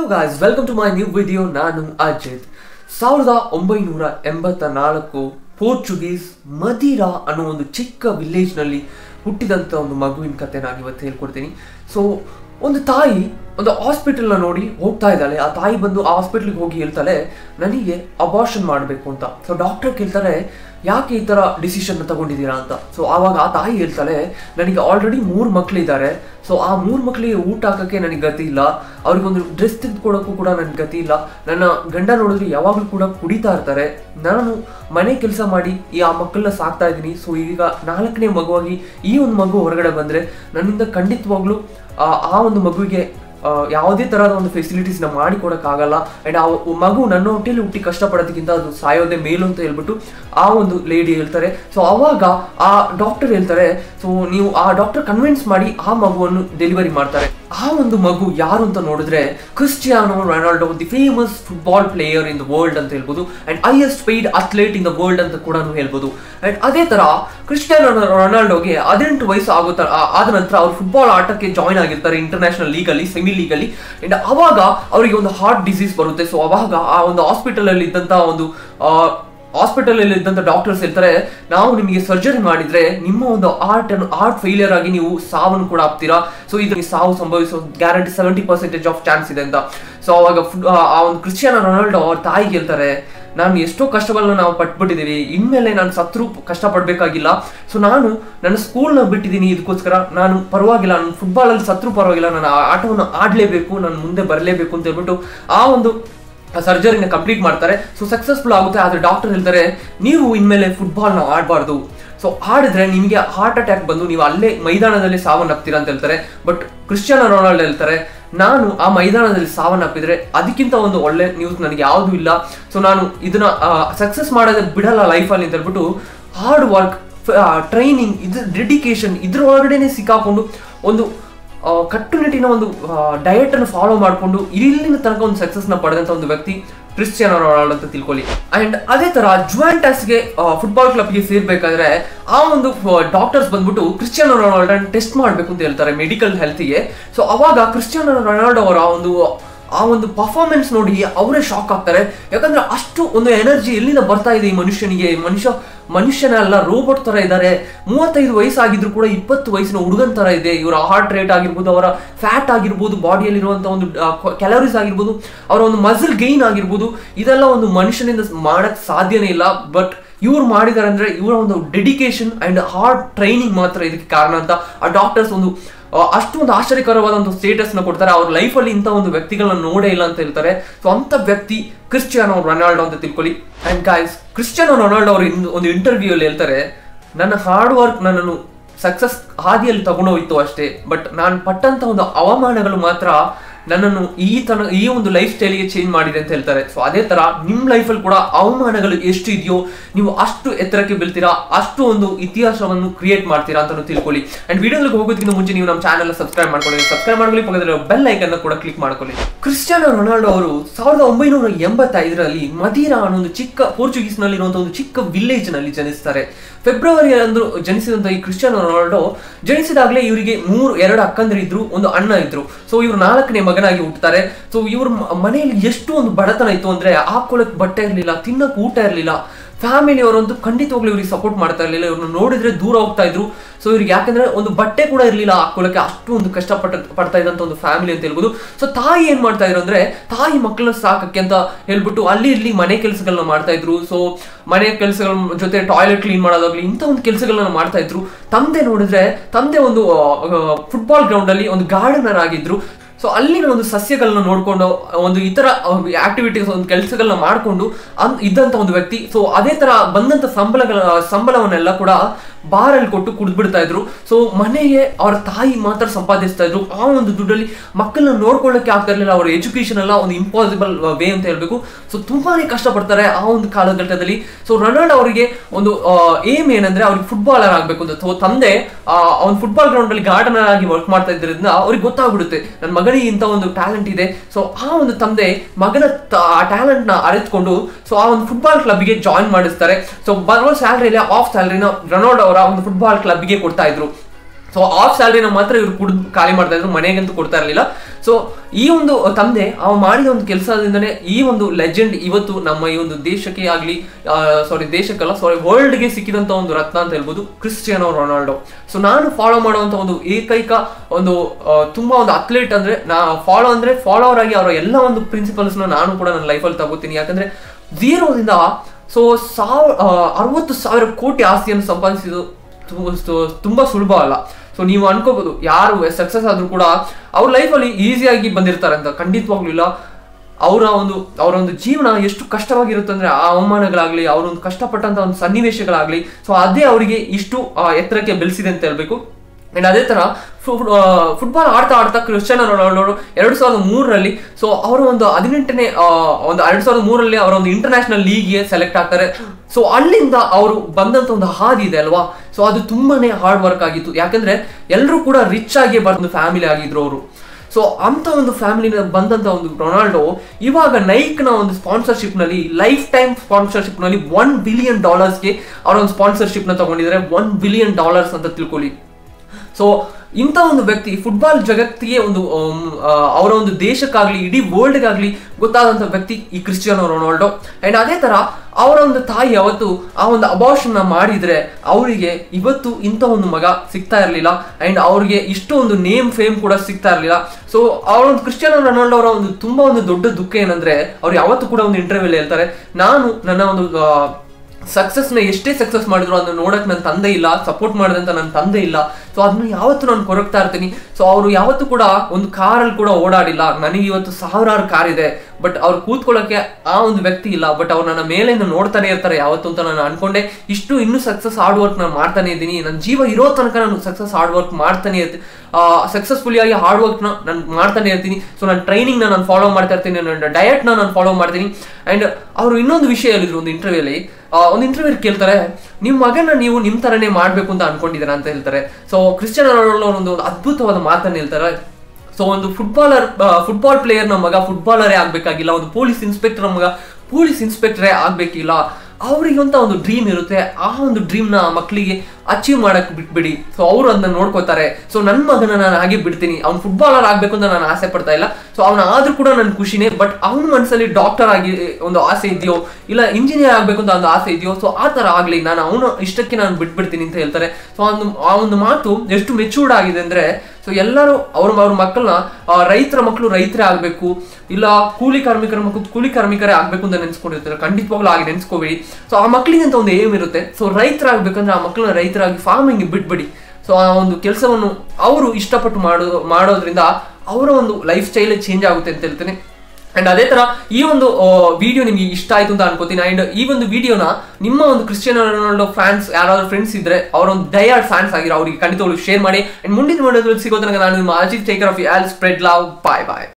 guys welcome to my new video ನಾನು ಅಜಿತ್ ಸಾವಿರದ ಒಂಬೈನೂರ ಎಂಬತ್ತ ನಾಲ್ಕು ಪೋರ್ಚುಗೀಸ್ ಮದಿರಾ ಅನ್ನೋ ಒಂದು ಚಿಕ್ಕ ವಿಲೇಜ್ನಲ್ಲಿ ಹುಟ್ಟಿದಂಥ ಒಂದು ಮಗುವಿನ ಕತೆ ನಾನು ಇವತ್ತು ಹೇಳ್ಕೊಡ್ತೀನಿ ಸೊ ಒಂದು ತಾಯಿ ಒಂದು ಹಾಸ್ಪಿಟಲ್ನ ನೋಡಿ ಹೋಗ್ತಾ ಇದ್ದಾಳೆ ಆ ತಾಯಿ ಬಂದು ಆ ಹಾಸ್ಪಿಟ್ಲಿಗೆ ಹೋಗಿ ಹೇಳ್ತಾಳೆ ನನಗೆ ಅಬಾರ್ಷನ್ ಮಾಡಬೇಕು ಅಂತ ಸೊ ಡಾಕ್ಟರ್ ಕೇಳ್ತಾರೆ ಯಾಕೆ ಈ ಥರ ಡಿಸಿಷನ್ ತಗೊಂಡಿದ್ದೀರಾ ಅಂತ ಸೊ ಆವಾಗ ಆ ತಾಯಿ ಹೇಳ್ತಾಳೆ ನನಗೆ ಆಲ್ರೆಡಿ ಮೂರು ಮಕ್ಕಳಿದ್ದಾರೆ ಸೊ ಆ ಮೂರು ಮಕ್ಕಳಿಗೆ ಊಟ ಹಾಕೋಕ್ಕೆ ನನಗೆ ಗತಿ ಇಲ್ಲ ಅವ್ರಿಗೊಂದು ಡ್ರೆಸ್ ತೆಗೆದುಕೊಡೋಕ್ಕೂ ಕೂಡ ನನಗೆ ಗತಿ ಇಲ್ಲ ನನ್ನ ಗಂಡ ನೋಡಿದ್ರೆ ಯಾವಾಗಲೂ ಕೂಡ ಕುಡಿತಾ ಇರ್ತಾರೆ ನಾನು ಮನೆ ಕೆಲಸ ಮಾಡಿ ಈ ಆ ಮಕ್ಕಳನ್ನ ಸಾಕ್ತಾ ಇದ್ದೀನಿ ಸೊ ಈಗ ನಾಲ್ಕನೇ ಮಗುವಾಗಿ ಈ ಒಂದು ಮಗು ಹೊರಗಡೆ ಬಂದರೆ ನನ್ನಿಂದ ಖಂಡಿತವಾಗ್ಲೂ ಆ ಆ ಒಂದು ಮಗುವಿಗೆ ಆ, ಯಾವುದೇ ತರಹದ ಒಂದು ಫೆಸಿಲಿಟೀಸ್ನ ಮಾಡಿಕೊಡಕ್ಕಾಗಲ್ಲ ಆ್ಯಂಡ್ ಆ ಮಗು ನನ್ನ ಹೊಟ್ಟೆಲಿ ಹುಟ್ಟಿ ಕಷ್ಟಪಡೋದಕ್ಕಿಂತ ಅದು ಸಾಯೋದೇ ಮೇಲು ಅಂತ ಹೇಳ್ಬಿಟ್ಟು ಆ ಒಂದು ಲೇಡಿ ಹೇಳ್ತಾರೆ ಸೊ ಅವಾಗ ಆ ಡಾಕ್ಟರ್ ಹೇಳ್ತಾರೆ ಸೊ ನೀವು ಆ ಡಾಕ್ಟರ್ ಕನ್ವಿನ್ಸ್ ಮಾಡಿ ಆ ಮಗುವನ್ನು ಡೆಲಿವರಿ ಮಾಡ್ತಾರೆ ಆ ಒಂದು ಮಗು ಯಾರು ಅಂತ ನೋಡಿದ್ರೆ Cristiano Ronaldo the famous football player in the world ಅಂತ ಹೇಳ್ಬೋದು and highest paid athlete in the world ಅಂತ ಕೂಡ ಹೇಳ್ಬೋದು ಅಂಡ್ ಅದೇ ತರ ಕ್ರಿಸ್ಟಿಯಾನೋ ರೊನಾಲ್ಡೋಗೆ ಹದಿನೆಂಟು ವಯಸ್ಸು ಆಗೋ ತರ ಆ- ಆದ ನಂತರ ಅವ್ರು ಫುಟ್ಬಾಲ್ ಆಟಕ್ಕೆ ಜಾಯ್ನ್ ಆಗಿರ್ತಾರೆ ಇಂಟರ್ನ್ಯಾಷನಲ್ ಲೀಗಲ್ಲಿ ಸೆಮಿ ಲೀಗಲ್ಲಿ ಅಂಡ್ ಅವಾಗ ಅವರಿಗೆ ಒಂದು ಹಾರ್ಟ್ ಡಿಸೀಸ್ ಬರುತ್ತೆ ಸೊ ಅವಾಗ ಆ ಒಂದು ಹಾಸ್ಪಿಟಲ್ ಅಲ್ಲಿ ಇದ್ದಂತ ಒಂದು ಹಾಸ್ಪಿಟಲ್ ಅಲ್ಲಿ ಇದ್ದಂತ ಡಾಕ್ಟರ್ಸ್ ಹೇಳ್ತಾರೆ ನಾವು ನಿಮಗೆ ಸರ್ಜರಿ ಮಾಡಿದ್ರೆ ನಿಮ್ಮ ಒಂದು ಆರ್ಟ್ ಆರ್ಟ್ ಫೇಲಿಯರ್ ಆಗಿ ನೀವು ಸಾವನ್ನು ಕೂಡ ಆಗ್ತೀರಾ ಸೊ ಇದು ಸಾವು ಸಂಭವಿಸೋ guarantee seventy percentage of chance ಇದೆ ಅಂತ ಸೊ ಅವಾಗ ಫುಡ್- ಆ ಆ ಒಂದು ಕ್ರಿಸ್ಟಿಯಾನೋ ರೊನಾಲ್ಡೋ ಅವ್ರ ತಾಯಿಗೆ ಹೇಳ್ತಾರೆ ನಾನು ಎಷ್ಟೋ ಕಷ್ಟಗಳನ್ನ ನಾವು ಪಟ್ಬಿಟ್ಟಿದ್ದೀವಿ ಇನ್ಮೇಲೆ ನಾನು ಸತ್ರು ಕಷ್ಟಪಡಬೇಕಾಗಿಲ್ಲ ಸೊ ನಾನು ನನ್ನ ಸ್ಕೂಲ್ನ ಬಿಟ್ಟಿದ್ದೀನಿ ಇದಕ್ಕೋಸ್ಕರ ನಾನು ಪರವಾಗಿಲ್ಲ ನಾನು ಫುಟ್ಬಾಲಲ್ಲಿ ಸತ್ರು ಪರವಾಗಿಲ್ಲ ನಾನು ಆ ಆಟವನ್ನು ಆಡಲೇಬೇಕು ನಾನು ಮುಂದೆ ಬರಲೇಬೇಕು ಅಂತ ಹೇಳ್ಬಿಟ್ಟು ಆ ಒಂದು ಸರ್ಜರಿನ ಕಂಪ್ಲೀಟ್ ಮಾಡ್ತಾರೆ ಸೊ ಸಕ್ಸಸ್ಫುಲ್ ಆಗುತ್ತೆ ಆದರೆ ಡಾಕ್ಟರ್ ಹೇಳ್ತಾರೆ ನೀವು ಇನ್ಮೇಲೆ ಫುಟ್ಬಾಲ್ನ ಆಡಬಾರ್ದು ಸೊ ಆಡಿದ್ರೆ ನಿಮಗೆ ಹಾರ್ಟ್ ಅಟ್ಯಾಕ್ ಬಂದು ನೀವು ಅಲ್ಲೇ ಮೈದಾನದಲ್ಲಿ ಸಾವನ್ನಪ್ತೀರಾ ಅಂತ ಹೇಳ್ತಾರೆ ಬಟ್ ಕ್ರಿಸ್ಟಿಯಾನೋ ರೊನಾಲ್ಡೋ ಹೇಳ್ತಾರೆ ನಾನು ಆ ಮೈದಾನದಲ್ಲಿ ಸಾವನ್ನಪ್ಪಿದ್ರೆ ಅದಕ್ಕಿಂತ ಒಂದು ಒಳ್ಳೆ ನ್ಯೂಸ್ ನನಗೆ ಯಾವುದೂ ಇಲ್ಲ ಸೊ ನಾನು ಇದನ್ನ ಸಕ್ಸಸ್ ಮಾಡೋದೇ ಬಿಡಲ್ಲ ಲೈಫಲ್ಲಿ ಅಂತ ಹೇಳ್ಬಿಟ್ಟು ಹಾರ್ಡ್ ವರ್ಕ್ ಟ್ರೈನಿಂಗ್ ಇದ್ರ ಡೆಡಿಕೇಶನ್ ಇದ್ರ ಒಳಗಡೆನೆ ಸಿಕ್ಕಾಕೊಂಡು ಒಂದು ಆ, ಕಟ್ಟುನಿಟ್ಟಿನ ಒಂದು ಡಯಟ್ ಅನ್ನು ಫಾಲೋ ಮಾಡಿಕೊಂಡು ಇಲ್ಲಿನ ತನಕ ಒಂದು ಸಕ್ಸಸ್ ನ ಪಡೆದಂತ ಒಂದು ವ್ಯಕ್ತಿ ಕ್ರಿಸ್ಟಿಯಾನೋ ರೊನಾಲ್ಡೋ ಅಂತ ತಿಳ್ಕೊಳ್ಳಿ ಅಂಡ್ ಅದೇ ತರ ಜುವೆಂಟಸ್ಗೆ ಫುಟ್ಬಾಲ್ ಕ್ಲಬ್ಗೆ ಸೇರ್ಬೇಕಾದ್ರೆ ಆ ಒಂದು ಡಾಕ್ಟರ್ಸ್ ಬಂದ್ಬಿಟ್ಟು ಕ್ರಿಸ್ಟಿಯಾನೋ ರೊನಾಲ್ಡೋ ಟೆಸ್ಟ್ ಮಾಡಬೇಕು ಅಂತ ಹೇಳ್ತಾರೆ ಮೆಡಿಕಲ್ ಹೆಲ್ತ್ಗೆ ಸೊ ಅವಾಗ ಕ್ರಿಸ್ಟಿಯಾನೋ ರೊನಾಲ್ಡೋ ಅವರ ಒಂದು ಆ ಒಂದು ಪರ್ಫಾರ್ಮೆನ್ಸ್ ನೋಡಿ ಅವರೇ ಶಾಕ್ ಆಗ್ತಾರೆ ಯಾಕಂದ್ರೆ ಅಷ್ಟು ಒಂದು ಎನರ್ಜಿ ಎಲ್ಲಿಂದ ಬರ್ತಾ ಇದೆ ಈ ಮನುಷ್ಯನಿಗೆ ಈ ಮನುಷ್ಯ ಮನುಷ್ಯನ ಅಲ್ಲ ರೋಬೋಟ್ ತರ ಇದ್ದಾರೆ ಮೂವತ್ತೈದು ವಯಸ್ಸಾಗಿದ್ರು ಕೂಡ ಇಪ್ಪತ್ತು ವಯಸ್ಸಿನ ಹುಡುಗನ್ ತರ ಇದೆ ಇವರ ಹಾರ್ಟ್ ರೇಟ್ ಆಗಿರ್ಬೋದು ಅವರ ಫ್ಯಾಟ್ ಆಗಿರ್ಬೋದು ಬಾಡಿಯಲ್ಲಿರುವಂಥ ಒಂದು ಕ್ಯಾಲೋರೀಸ್ ಆಗಿರ್ಬೋದು ಅವರ ಒಂದು ಮಸಲ್ ಗೈನ್ ಆಗಿರ್ಬೋದು ಇದೆಲ್ಲ ಒಂದು ಮನುಷ್ಯನಿಂದ ಮಾಡಕ್ ಸಾಧ್ಯನೇ ಇಲ್ಲ ಬಟ್ ಇವ್ರು ಮಾಡಿದಾರೆ ಅಂದ್ರೆ ಇವರ ಒಂದು ಡೆಡಿಕೇಶನ್ ಅಂಡ್ ಹಾರ್ಡ್ ಟ್ರೈನಿಂಗ್ ಮಾತ್ರ ಇದಕ್ಕೆ ಕಾರಣ ಅಂತ ಆ ಡಾಕ್ಟರ್ಸ್ ಒಂದು ಆ, ಅಷ್ಟು ಒಂದು ಆಶ್ಚರ್ಯಕರವಾದ ಒಂದು ಸ್ಟೇಟಸ್ ನ ಕೊಡ್ತಾರೆ ಅವ್ರ ಲೈಫಲ್ಲಿ ಇಂಥ ಒಂದು ವ್ಯಕ್ತಿಗಳನ್ನ ನೋಡೇ ಇಲ್ಲ ಅಂತ ಹೇಳ್ತಾರೆ ಸೊ ಅಂತ ವ್ಯಕ್ತಿ ಕ್ರಿಸ್ಟಿಯಾನೋ ರೊನಾಲ್ಡೋ ಅಂತ ತಿಳ್ಕೊಳ್ಳಿ ಅಂಡ್ ಗಾಯ್ಸ್ ಕ್ರಿಸ್ಟಿಯಾನೋ ರೊನಾಲ್ಡೋ ಅವರು ಇನ್ನು ಒಂದು ಇಂಟರ್ವ್ಯೂ ಅಲ್ಲಿ ಹೇಳ್ತಾರೆ ನನ್ನ ಹಾರ್ಡ್ ವರ್ಕ್ ನನ್ನನ್ನು ಸಕ್ಸಸ್ ಹಾದಿಯಲ್ಲಿ ತಗೊಂಡೋಯ್ತು ಅಷ್ಟೇ ಬಟ್ ನಾನು ಪಟ್ಟಂತ ಒಂದು ಅವಮಾನಗಳು ಮಾತ್ರ ನನ್ನನ್ನು ಈ ತರ ಈ ಒಂದು ಲೈಫ್ ಸ್ಟೈಲ್ಗೆ ಚೇಂಜ್ ಮಾಡಿದೆ ಅಂತ ಹೇಳ್ತಾರೆ ಸೊ ಅದೇ ತರ ನಿಮ್ ಲೈಫಲ್ಲಿ ಕೂಡ ಅವಮಾನಗಳು ಎಷ್ಟು ಇದೆಯೋ ನೀವು ಅಷ್ಟು ಎತ್ತರಕ್ಕೆ ಬೀಳ್ತೀರಾ ಅಷ್ಟು ಒಂದು ಇತಿಹಾಸವನ್ನು ಕ್ರಿಯೇಟ್ ಮಾಡ್ತೀರಾ ಅಂತ ತಿಳ್ಕೊಳ್ಳಿ ಅಂಡ್ ವಿಡಿಯೋಗಳಿಗೆ ಹೋಗೋದಕ್ಕಿಂತ ಮುಂಚೆ ನೀವು ನಮ್ಮ ಚಾನಲ್ ಸಬ್ಸ್ಕ್ರೈಬ್ ಮಾಡ್ಕೊಳ್ಳಿ ಸಬ್ಸ್ಕ್ರೈಬ್ ಮಾಡ್ಕೊಳ್ಳಿ ಪಕ್ಕದಲ್ಲಿ ಬೆಲ್ ಐಕನ್ ಕೂಡ ಕ್ಲಿಕ್ ಮಾಡ್ಕೊಳ್ಳಿ ಕ್ರಿಸ್ಟಿಯಾನೋ ರೊನಾಲ್ಡೋ ಅವರು ಸಾವಿರದ ಒಂಬೈನೂರ ಎಂಬತ್ತೈದರಲ್ಲಿ ಮದೀರಾ ಅನ್ನೋ ಒಂದು ಚಿಕ್ಕ ಪೋರ್ಚುಗೀಸ್ ನಲ್ಲಿ ಇರುವಂತಹ ಒಂದು ಚಿಕ್ಕ ವಿಲೇಜ್ ನಲ್ಲಿ ಜನಿಸ್ತಾರೆ ಫೆಬ್ರವರಿ ಅಂದು ಜನಿಸಿದಂತ ಈ ಕ್ರಿಸ್ಟಿಯಾನೋ ರೊನಾಲ್ಡೋ ಜನಿಸಿದಾಗಲೇ ಇವರಿಗೆ ಮೂರು ಎರಡು ಅಕ್ಕಂದಿರು ಇದ್ರು ಒಂದು ಅಣ್ಣ ಇದ್ರು ಸೊ ಇವರು ನಾಲ್ಕನೇ ಮಗನಾಗಿ ಹುಟ್ಟುತ್ತಾರೆ ಸೊ ಇವ್ರ ಮ- ಮನೆಯಲ್ಲಿ ಎಷ್ಟು ಒಂದು ಬಡತನ ಇತ್ತು ಅಂದ್ರೆ ಹಾಕೊಳ್ಳಕ್ ಬಟ್ಟೆ ಇರಲಿಲ್ಲ ತಿನ್ನಕ್ ಊಟ ಇರಲಿಲ್ಲ ಫ್ಯಾಮಿಲಿ ಅವರಂತೂ ಖಂಡಿತವಾಗ್ಲೂ ಇವ್ರಿಗೆ ಸಪೋರ್ಟ್ ಮಾಡ್ತಾ ಇರಲಿಲ್ಲ ಇವ್ರನ್ನ ನೋಡಿದ್ರೆ ದೂರ ಹೋಗ್ತಾ ಇದ್ರು ಸೊ ಇವ್ರಿಗೆ ಯಾಕಂದ್ರೆ ಒಂದು ಬಟ್ಟೆ ಕೂಡ ಇರಲಿಲ್ಲ ಹಾಕೊಳ್ಳಕ್ಕೆ ಅಷ್ಟು ಒಂದು ಕಷ್ಟಪಟ್ಟ ಪಡ್ತಾ ಇದ್ದಂತ ಒಂದು ಫ್ಯಾಮಿಲಿ ಅಂತ ಹೇಳ್ಬೋದು ಸೊ ತಾಯಿ ಏನ್ ಮಾಡ್ತಾ ಇದ್ರು ಅಂದ್ರೆ ತಾಯಿ ಮಕ್ಕಳನ್ನ ಸಾಕಕ್ಕೆ ಅಂತ ಹೇಳ್ಬಿಟ್ಟು ಅಲ್ಲಿ ಇಲ್ಲಿ ಮನೆ ಕೆಲಸಗಳನ್ನ ಮಾಡ್ತಾ ಇದ್ರು ಸೊ ಮನೆ ಕೆಲಸಗಳ ಜೊತೆ ಟಾಯ್ಲೆಟ್ ಕ್ಲೀನ್ ಮಾಡೋದಾಗ್ಲಿ ಇಂಥ ಒಂದು ಕೆಲಸಗಳನ್ನ ಮಾಡ್ತಾ ಇದ್ರು ತಂದೆ ನೋಡಿದ್ರೆ ತಂದೆ ಒಂದು ಫುಟ್ಬಾಲ್ ಗ್ರೌಂಡ್ ಅಲ್ಲಿ ಒಂದು ಗಾರ್ಡನರ್ ಆಗಿದ್ರು ಸೊ ಅಲ್ಲಿನ ಒಂದು ಸಸ್ಯಗಳನ್ನ ನೋಡ್ಕೊಂಡು ಒಂದು ಇತರ ಆಕ್ಟಿವಿಟೀಸ್ ಒಂದು ಕೆಲಸಗಳನ್ನ ಮಾಡಿಕೊಂಡು ಅನ್ ಇದ್ದಂತ ಒಂದು ವ್ಯಕ್ತಿ ಸೊ ಅದೇ ತರ ಬಂದಂತ ಸಂಬಳಗಳ ಸಂಬಳವನ್ನೆಲ್ಲ ಕೂಡ ಬಾರಲ್ಲಿ ಕೊಟ್ಟು ಕುಡಿದ್ಬಿಡ್ತಾ ಇದ್ರು ಸೊ ಮನೆಗೆ ಅವರ ತಾಯಿ ಮಾತ್ರ ಸಂಪಾದಿಸ್ತಾ ಇದ್ರು ಆ ಒಂದು ದುಡ್ಡಲ್ಲಿ ಮಕ್ಕಳನ್ನ ನೋಡ್ಕೊಳ್ಳೋಕೆ ಆಗ್ತಾ ಇರಲಿಲ್ಲ ಅವರ ಎಜುಕೇಶನ್ ಎಲ್ಲ ಒಂದು ಇಂಪಾಸಿಬಲ್ ವೇ ಅಂತ ಹೇಳ್ಬೇಕು ಸೊ ತುಂಬಾನೇ ಕಷ್ಟಪಡ್ತಾರೆ ಆ ಒಂದು ಕಾಲಘಟ್ಟದಲ್ಲಿ ಸೊ ರೊನಾಲ್ಡ್ ಅವರಿಗೆ ಒಂದು ಏಮ್ ಏನಂದ್ರೆ ಅವ್ರಿಗೆ ಫುಟ್ಬಾಲರ್ ಆಗ್ಬೇಕು ಅಂತ ಸೊ ತಂದೆ ಅವ್ನು ಫುಟ್ಬಾಲ್ ಗ್ರೌಂಡ್ ಅಲ್ಲಿ ಗಾರ್ಡನರ್ ಆಗಿ ವರ್ಕ್ ಮಾಡ್ತಾ ಇದ್ರಿಂದ ಅವ್ರಿಗೆ ಗೊತ್ತಾಗ್ಬಿಡುತ್ತೆ ನನ್ನ ಮಗನಿಗೆ ಇಂಥ ಒಂದು ಟ್ಯಾಲೆಂಟ್ ಇದೆ ಸೊ ಆ ಒಂದು ತಂದೆ ಮಗನ ತ- ಆ ಟ್ಯಾಲೆಂಟ್ ನ ಅರಿತುಕೊಂಡು ಸೊ ಆ ಒಂದು ಫುಟ್ಬಾಲ್ ಕ್ಲಬ್ಗೆ ಜಾಯಿನ್ ಮಾಡಿಸ್ತಾರೆ ಸೊ ಬರೋ ಸ್ಯಾಲ್ರಿಲಿ ಆಫ್ ಸ್ಯಾಲ್ರಿನ ರೊನಾಲ್ಡ್ ಅವರ ಒಂದು ಫುಟ್ಬಾಲ್ ಕ್ಲಬ್ಗೆ ಕೊಡ್ತಾ ಇದ್ರು ಸೊ ಆಫ್ ಸ್ಯಾಲ್ರಿನ ಮಾತ್ರ ಇವ್ರು ಕುಡಿದು ಖಾಲಿ ಮಾಡ್ತಾ ಇದ್ರು ಮನೆಗಂತೂ ಕೊಡ್ತಾ ಇರಲಿಲ್ಲ ಸೊ ಈ ಒಂದು ತಂದೆ ಅವ ಮಾಡಿದ ಒಂದು ಕೆಲಸದಿಂದನೇ ಈ ಒಂದು ಲೆಜೆಂಡ್ ಇವತ್ತು ನಮ್ಮ ಈ ಒಂದು ದೇಶಕ್ಕೆ ಆಗಲಿ ಸಾರಿ ದೇಶಕ್ಕಲ್ಲ ಸಾರಿ ವರ್ಲ್ಡ್ಗೆ ಸಿಕ್ಕಿದಂತ ಒಂದು ರತ್ನ ಅಂತ ಹೇಳ್ಬೋದು ಕ್ರಿಸ್ಟಿಯಾನೋ ರೊನಾಲ್ಡೋ ಸೊ ನಾನು ಫಾಲೋ ಮಾಡುವಂತ ಒಂದು ಏಕೈಕ ಒಂದು ಆ, ತುಂಬಾ ಒಂದು ಅಥ್ಲೀಟ್ ಅಂದ್ರೆ ನಾ ಫಾಲೋ ಅಂದ್ರೆ ಫಾಲೋವರ್ ಆಗಿ ಅವರ ಎಲ್ಲ ಒಂದು ಪ್ರಿನ್ಸಿಪಲ್ಸ್ನ ನಾನು ಕೂಡ ನನ್ನ ಲೈಫಲ್ಲಿ ತಗೋತೀನಿ ಯಾಕಂದ್ರೆ ಝೀರೋದಿಂದ ಸೊ ಸಾವ್ ಆ, ಅರವತ್ತು ಸಾವಿರ ಕೋಟಿ ಆಸ್ತಿಯನ್ನು ಸಂಪಾದಿಸಿದ್ದು ತುಂಬ- ತು- ತುಂಬಾ ಸುಲಭ ಅಲ್ಲ ಸೊ ನೀವು ಅನ್ಕೋಬಹುದು ಯಾರು ಸಕ್ಸಸ್ ಆದ್ರೂ ಕೂಡ ಅವ್ರ ಲೈಫಲ್ಲಿ ಈಸಿಯಾಗಿ ಬಂದಿರ್ತಾರೆ ಅಂತ ಖಂಡಿತವಾಗ್ಲೂ ಇಲ್ಲ ಅವರ ಒಂದು ಅವರ ಒಂದು ಜೀವನ ಎಷ್ಟು ಕಷ್ಟವಾಗಿರುತ್ತೆ ಅಂದ್ರೆ ಆ ಅವಮಾನಗಳಾಗ್ಲಿ ಅವ್ರ ಒಂದು ಕಷ್ಟಪಟ್ಟಂತ ಒಂದು ಸನ್ನಿವೇಶಗಳಾಗ್ಲಿ ಸೊ ಅದೇ ಅವರಿಗೆ ಇಷ್ಟು ಆ, ಎತ್ತರಕ್ಕೆ ಬೆಳೆಸಿದೆ ಅಂತ ಹೇಳ್ಬೇಕು ಅಂಡ್ ಅದೇ ತರ ಫುಟ್ಬಾಲ್ ಆಡ್ತಾ ಆಡ್ತಾ ಕ್ರಿಶ್ಚಿಯಾನೋ ರೊನಾಲ್ಡೋ ಎರಡು ಸಾವಿರದ ಮೂರರಲ್ಲಿ ಸೊ ಅವರ ಒಂದು ಹದಿನೆಂಟನೇ ಆ, ಒಂದು ಎರಡ್ ಸಾವಿರದ ಮೂರರಲ್ಲಿ ಅವರ ಒಂದು ಇಂಟರ್ನ್ಯಾಷನಲ್ ಲೀಗ್ಗೆ ಸೆಲೆಕ್ಟ್ ಆಗ್ತಾರೆ ಸೊ ಅಲ್ಲಿಂದ ಅವರು ಬಂದಂತ ಒಂದು ಹಾದಿ ಇದೆ ಅಲ್ವಾ ಸೊ ಅದು ತುಂಬಾನೇ ಹಾರ್ಡ್ ವರ್ಕ್ ಆಗಿತ್ತು ಯಾಕಂದ್ರೆ ಎಲ್ಲರೂ ಕೂಡ ರಿಚ್ ಆಗಿ ಬಂದ ಫ್ಯಾಮಿಲಿ ಆಗಿದ್ರು ಅವರು ಸೊ ಅಂತ ಒಂದು ಫ್ಯಾಮಿಲಿನ ಬಂದಂತ ಒಂದು ರೊನಾಲ್ಡೋ ಇವಾಗ ನೈಕ್ನ ಒಂದು ಸ್ಪಾನ್ಸರ್ಶಿಪ್ ನಲ್ಲಿ ಲೈಫ್ ಟೈಮ್ ಸ್ಪಾನ್ಸರ್ಶಿಪ್ ನಲ್ಲಿ ಒನ್ ಬಿಲಿಯನ್ ಡಾಲರ್ಸ್ಗೆ ಅವರ ಒಂದು ಸ್ಪಾನ್ಸರ್ಶಿಪ್ ನ ತಗೊಂಡಿದ್ದಾರೆ ಒನ್ ಬಿಲಿಯನ್ ಡಾಲರ್ಸ್ ಅಂತ ತಿಳ್ಕೊಳ್ಳಿ ಸೊ ಇಂಥ ಒಂದು ವ್ಯಕ್ತಿ ಫುಟ್ಬಾಲ್ ಜಗತ್ತಿಗೆ ಒಂದು ಆಮ್, ಆ, ಅವರ ಒಂದು ದೇಶಕ್ಕಾಗ್ಲಿ ಇಡೀ ವರ್ಲ್ಡ್ಗಾಗ್ಲಿ ಗೊತ್ತಾದಂಥ ವ್ಯಕ್ತಿ ಈ ಕ್ರಿಸ್ಟಿಯಾನೋ ರೊನಾಲ್ಡೋ ಅಂಡ್ ಅದೇ ತರ ಅವರ ಒಂದು ತಾಯಿ ಅವತ್ತು ಆ ಒಂದು ಅಬಾರ್ಷನ್ ಮಾಡಿದ್ರೆ ಅವರಿಗೆ ಇವತ್ತು ಇಂಥ ಒಂದು ಮಗ ಸಿಗ್ತಾ ಇರಲಿಲ್ಲ ಅಂಡ್ ಅವ್ರಿಗೆ ಇಷ್ಟು ಒಂದು ನೇಮ್ ಫೇಮ್ ಕೂಡ ಸಿಗ್ತಾ ಇರಲಿಲ್ಲ ಸೊ ಅವರ ಒಂದು ಕ್ರಿಸ್ಟಿಯಾನೋ ರೊನಾಲ್ಡೋ ಅವರ ಒಂದು ತುಂಬಾ ಒಂದು ದೊಡ್ಡ ದುಃಖ ಏನಂದ್ರೆ ಅವ್ರು ಯಾವತ್ತೂ ಕೂಡ ಒಂದು ಇಂಟರ್ವ್ಯೂ ಹೇಳ್ತಾರೆ ನಾನು ನನ್ನ ಒಂದು ಆ, ಸಕ್ಸಸ್ ನ ಎಷ್ಟೇ ಸಕ್ಸಸ್ ಮಾಡಿದ್ರು ಅದನ್ನ ನೋಡಕ್ ನನ್ನ ತಂದೆ ಇಲ್ಲ ಸಪೋರ್ಟ್ ಮಾಡಿದಂತ ನನ್ನ ತಂದೆ ಇಲ್ಲ ಸೊ ಅದನ್ನ ಯಾವತ್ತು ನಾನು ಕೊರಗ್ತಾ ಇರ್ತೀನಿ ಸೊ ಅವರು ಯಾವತ್ತೂ ಕೂಡ ಒಂದು ಕಾರಲ್ಲಿ ಕೂಡ ಓಡಾಡಿಲ್ಲ ನನಗೆ ಇವತ್ತು ಸಾವಿರಾರು ಕಾರ್ ಇದೆ ಬಟ್ ಅವ್ರು ಕೂತ್ಕೊಳ್ಳೋಕೆ ಆ ಒಂದು ವ್ಯಕ್ತಿ ಇಲ್ಲ ಬಟ್ ಅವ್ರು ನನ್ನ ಮೇಲಿಂದ ನೋಡ್ತಾನೆ ಇರ್ತಾರೆ ಯಾವತ್ತು ಅಂತ ನಾನು ಅನ್ಕೊಂಡೆ ಇಷ್ಟು ಇನ್ನೂ ಸಕ್ಸಸ್ ಹಾರ್ಡ್ ವರ್ಕ್ ನಾನು ಮಾಡ್ತಾನೆ ಇದ್ದೀನಿ ನನ್ನ ಜೀವ ಇರೋ ತನಕ ನಾನು ಸಕ್ಸಸ್ ಹಾರ್ಡ್ ವರ್ಕ್ ಮಾಡ್ತಾನೆ ಇರ್ತೀನಿ ಸಕ್ಸಸ್ಫುಲಿ ಆಗಿ ಹಾರ್ಡ್ ವರ್ಕ್ನ ನಾನು ಮಾಡ್ತಾನೆ ಇರ್ತೀನಿ ಸೊ ನನ್ನ ಟ್ರೈನಿಂಗ್ನ ನಾನು ಫಾಲೋ ಮಾಡ್ತಾ ಇರ್ತೀನಿ ನನ್ನ ಡಯಟ್ನ ನಾನು ಫಾಲೋ ಮಾಡ್ತೀನಿ ಆ್ಯಂಡ್ ಅವರು ಇನ್ನೊಂದು ವಿಷಯ ಹೇಳಿದ್ರು ಒಂದು ಇಂಟರ್ವ್ಯೂಲಿ ಒಂದು ಇಂಟರ್ವ್ಯೂ ಕೇಳ್ತಾರೆ ನಿಮ್ಮ ಮಗನ ನೀವು ನಿಮ್ಮ ಥರನೇ ಮಾಡಬೇಕು ಅಂತ ಅನ್ಕೊಂಡಿದ್ದೀರಾ ಅಂತ ಹೇಳ್ತಾರೆ ಸೊ ಕ್ರಿಶ್ಚಿಯನ್ ರೊನಾಲ್ಡೋ ಒಂದು ಅದ್ಭುತವಾದ ಮಾತನ್ನು ಹೇಳ್ತಾರೆ ಸೊ ಒಂದು ಫುಟ್ಬಾಲರ್ ಫುಟ್ಬಾಲ್ ಪ್ಲೇಯರ್ ನಮ್ಮ ಮಗ ಫುಟ್ಬಾಲರೇ ಆಗ್ಬೇಕಾಗಿಲ್ಲ ಒಂದು ಪೊಲೀಸ್ ಇನ್ಸ್ಪೆಕ್ಟರ್ ಮಗ ಪೊಲೀಸ್ ಇನ್ಸ್ಪೆಕ್ಟರೇ ಆಗ್ಬೇಕಿಲ್ಲ ಅವ್ರಿಗೆ ಅಂತ ಒಂದು ಡ್ರೀಮ್ ಇರುತ್ತೆ ಆ ಒಂದು ಡ್ರೀಮ್ನ ಮಕ್ಕಳಿಗೆ ಅಚೀವ್ ಮಾಡಕ್ ಬಿಟ್ಬಿಡಿ ಸೊ ಅವರು ಅದನ್ನ ನೋಡ್ಕೋತಾರೆ ಸೊ ನನ್ನ ಮಗನ ನಾನು ಹಾಗೆ ಬಿಡ್ತೀನಿ ಅವ್ನು ಫುಟ್ಬಾಲರ್ ಆಗ್ಬೇಕು ಅಂತ ನಾನು ಆಸೆ ಪಡ್ತಾ ಇಲ್ಲ ಸೊ ಅವನ ಆದ್ರೂ ಕೂಡ ನನ್ ಖುಷಿನೇ ಬಟ್ ಅವನ ಮನಸ್ಸಲ್ಲಿ ಡಾಕ್ಟರ್ ಆಗಿ ಒಂದು ಆಸೆ ಇದೆಯೋ ಇಲ್ಲ ಇಂಜಿನಿಯರ್ ಆಗ್ಬೇಕು ಅಂತ ಒಂದು ಆಸೆ ಇದೆಯೋ ಸೊ ಆ ತರ ಆಗ್ಲಿ ನಾನು ಅವನ ಇಷ್ಟಕ್ಕೆ ನಾನು ಬಿಟ್ಬಿಡ್ತೀನಿ ಅಂತ ಹೇಳ್ತಾರೆ ಸೊ ಒಂದು ಆ ಒಂದು ಮಾತು ಎಷ್ಟು ಮೆಚೂರ್ಡ್ ಆಗಿದೆ ಅಂದ್ರೆ ಸೊ ಎಲ್ಲರೂ ಅವ್ರ ಅವ್ರ ಮಕ್ಕಳನ್ನ ರೈತರ ಮಕ್ಕಳು ರೈತರೇ ಆಗ್ಬೇಕು ಇಲ್ಲ ಕೂಲಿ ಕಾರ್ಮಿಕರ ಮಕ್ಕಳು ಕೂಲಿ ಕಾರ್ಮಿಕರೇ ಆಗ್ಬೇಕು ಅಂತ ನೆನ್ಸ್ಕೊಂಡಿರ್ತಾರೆ ಖಂಡಿತವಾಗ್ಲೂ ಆಗಿ ನೆನ್ಸ್ಕೋಬೇಡಿ ಸೊ ಆ ಮಕ್ಕಳಿಗೆ ಅಂತ ಒಂದು ಏಮ್ ಇರುತ್ತೆ ಸೊ ರೈತರಾಗ್ಬೇಕಂದ್ರೆ ಆ ಮಕ್ಕಳನ್ನ ರೈತರಾಗಿ ಫಾರ್ಮಿಂಗ್ ಬಿಟ್ಬಿಡಿ ಸೊ ಆ ಒಂದು ಕೆಲಸವನ್ನು ಅವರು ಇಷ್ಟಪಟ್ಟು ಮಾಡೋ ಮಾಡೋದ್ರಿಂದ ಅವರ ಒಂದು ಲೈಫ್ ಸ್ಟೈಲ್ ಚೇಂಜ್ ಆಗುತ್ತೆ ಅಂತ ಹೇಳ್ತೇನೆ ಅಂಡ್ ಅದೇ ತರ ಈ ಒಂದು ವಿಡಿಯೋ ನಿಮಗೆ ಇಷ್ಟ ಆಯ್ತು ಅಂತ ಅನ್ಕೋತೀನಿ ಅಂಡ್ ಈ ಒಂದು ವಿಡಿಯೋನ ನಿಮ್ಮ ಒಂದು ಕ್ರಿಸ್ಟಿಯನ್ ರೊನಾಲ್ಡೋ ಫ್ಯಾನ್ಸ್ ಯಾರಾದ್ರೂ ಫ್ರೆಂಡ್ಸ್ ಇದ್ರೆ ಅವರ ಒಂದು ಡಯಾರ್ಡ್ ಫ್ಯಾನ್ಸ್ ಆಗಿರೋ ಅವರಿಗೆ ಖಂಡಿತವಾಗ್ಲೂ ಶೇರ್ ಮಾಡಿ ಅಂಡ್ ಮುಂದಿನ ವಿಡಿಯೋದಲ್ಲಿ ಸಿಗೋ ತನಕ ನಾನು ನಿಮ್ಮ Ajith take care of all spread love bye bye